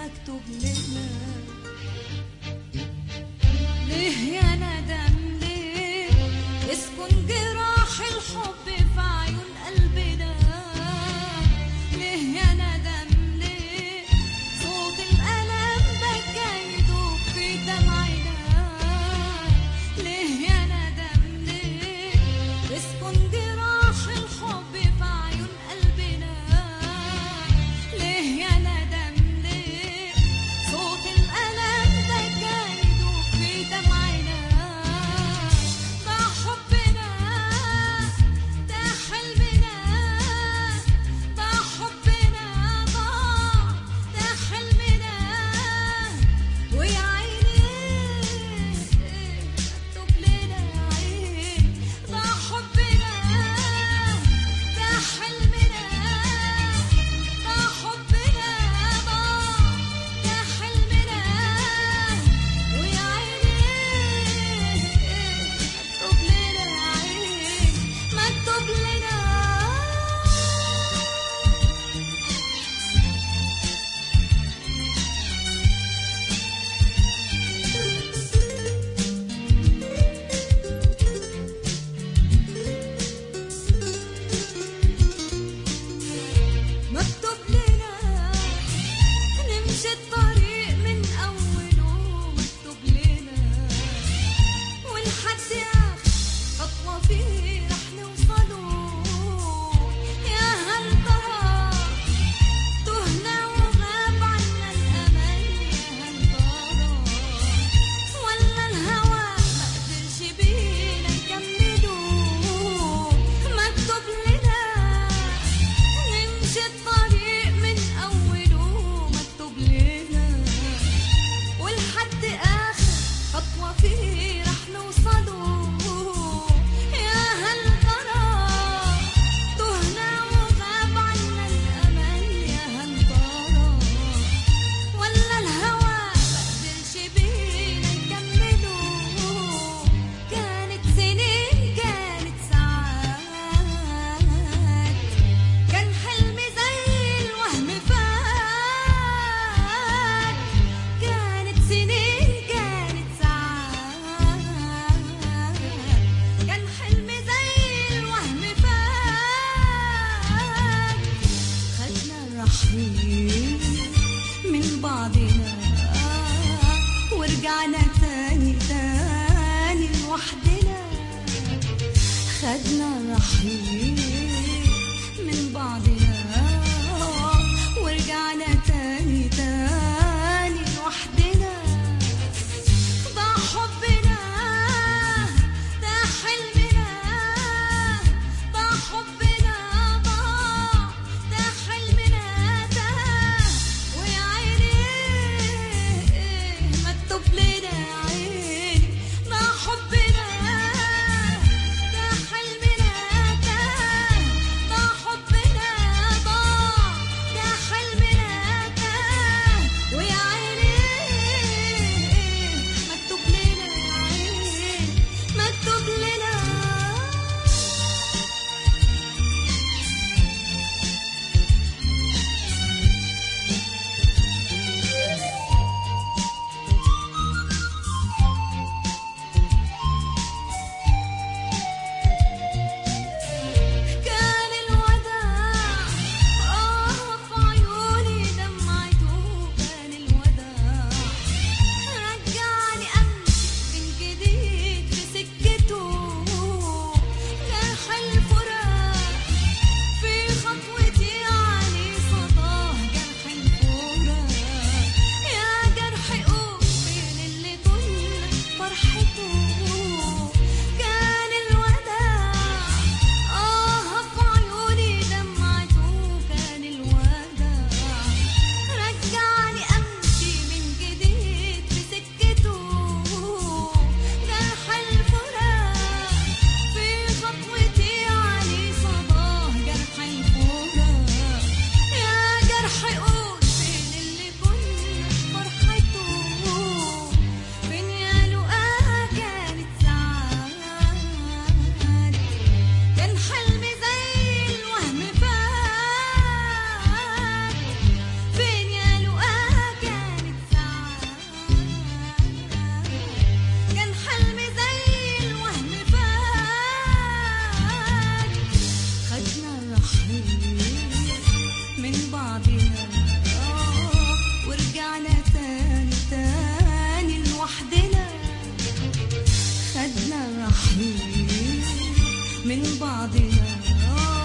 مكتوب لنا ليه يا ندم ليه يسكن جراح الحب في عيون قلبنا ليه يا ندم ليه صوت الألم بكى يدوب في دمعنا ليه يا ندم ليه يسكن جراح الحب في عيون قلبنا ليه يا ندم ليه صوت الألم بكى يدوب في دمعنا ده حبنا ده حلمنا ده حبنا ضاع ده حلمنا ويا عيني مكتوب لنا عين ده حبنا ده حلمنا ده حبنا ضاع ده حلمنا ويا عيني مكتوب لنا عين مكتوب لنا مكتوب لنا نمشي الطريق من أوله مكتوب لنا ولحد آخر خطوة فيه رح نوصله يا هل ترى تهنا وغاب عنا الأمل يا هل ترى ولا الهوى ما قدرش بينا نكمله مكتوب لنا نمشي الطريق من أوله مكتوب لنا ولحد آخر خطوة فيه رح نوصله يا هل ترى تهنا وغاب عنا الأمل يا هل ترى ولا الهوى مقدرش بينا نكمله كانت سنين كانت ساعات كان حلمي زي الوهم فات كانت سنين كانت ساعات كان حلمي زي الوهم فات خدنا الرحيل من بعضنا ورجعنا تاني تاني لوحدنا خدنا الرحيل من بعضنا ورجعنا تاني تاني لوحدنا ده حبنا ده حلمنا ده حبنا ضاع ده حلمنا ده ويا عيني مكتوب لنا عين ده حبنا ده حلمنا ده ده حبنا حبنا آه